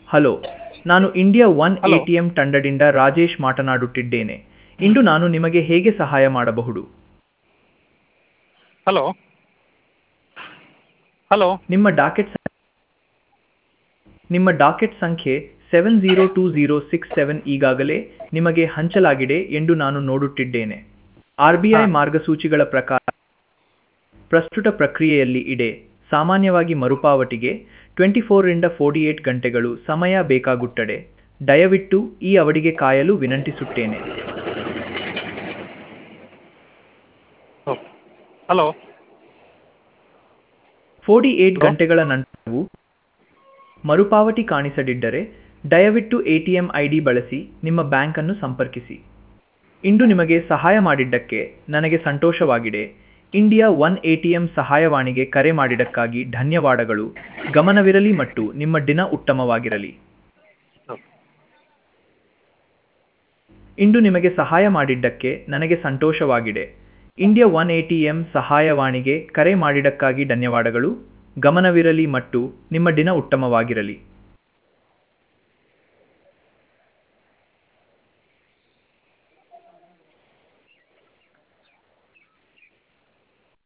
Hello ನಾನು India one hello. ATM ತಂಡದಿಂದ ರಾಜೇಶ್ ಮಾತನಾಡುತ್ತಿದ್ದೇನೆ ಇಂದು ನಾನು ನಿಮಗೆ ಹೇಗೆ ಸಹಾಯ ಮಾಡಬಹುದು ಹಲೋ ಹಲೋ ನಿಮ್ಮ ಡಾಕೆಟ್ ಸಂ- ನಿಮ್ಮ ಡಾಕೆಟ್ ಸಂಖ್ಯೆ seven zero two zero six seven ಈಗಾಗಲೇ ನಿಮಗೆ ಹಂಚಲಾಗಿದೆ ಎಂದು ನಾನು ನೋಡುತ್ತಿದ್ದೇನೆ ಆರ್ ಬಿ ಐ ಹಾ. ಮಾರ್ಗಸೂಚಿಗಳ ಪ್ರಕಾರ ಪ್ರಸ್ತುತ ಪ್ರಕ್ರಿಯೆಯಲ್ಲಿ ಇದೆ ಸಾಮಾನ್ಯವಾಗಿ ಮರುಪಾವತಿಗೆ ಟ್ವೆಂಟಿ ಫೋರಿಂದ ಫೋರ್ಟಿ ಏಟ್ ಗಂಟೆಗಳು ಸಮಯ ಬೇಕಾಗುತ್ತದೆ ದಯವಿಟ್ಟು ಈ ಅವಧಿಗೆ ಕಾಯಲು ವಿನಂತಿಸುತ್ತೇನೆ ಹಲೋ ಫೋರ್ಟಿ ಏಟ್ ಹಲೋ? ಗಂಟೆಗಳ ನಂತರವೂ ಮರುಪಾವತಿ ಕಾಣಿಸದಿದ್ದರೆ ದಯವಿಟ್ಟು ಎಟಿಎಂ ಐ ಡಿ ಬಳಸಿ ನಿಮ್ಮ ಬ್ಯಾಂಕನ್ನು ಸಂಪರ್ಕಿಸಿ ಇಂದು ನಿಮಗೆ ಸಹಾಯ ಮಾಡಿದ್ದಕ್ಕೆ ನನಗೆ ಸಂತೋಷವಾಗಿದೆ ಇಂಡಿಯಾ ಒನ್ ಎಟಿಎಂ ಸಹಾಯವಾಣಿಗೆ ಕರೆ ಮಾಡಿದ್ದಕ್ಕಾಗಿ ಧನ್ಯವಾದಗಳು ಗಮನವಿರಲಿ ಮತ್ತು ನಿಮ್ಮ ದಿನ ಉತ್ತಮವಾಗಿರಲಿ ಇಂದು ನಿಮಗೆ ಸಹಾಯ ಮಾಡಿದ್ದಕ್ಕೆ ನನಗೆ ಸಂತೋಷವಾಗಿದೆ ಇಂಡಿಯಾ ಒನ್ ಎಟಿಎಂ ಸಹಾಯವಾಣಿಗೆ ಕರೆ ಮಾಡಿದ್ದಕ್ಕಾಗಿ ಧನ್ಯವಾದಗಳು ಗಮನವಿರಲಿ ಮತ್ತು ನಿಮ್ಮ ದಿನ ಉತ್ತಮವಾಗಿರಲಿ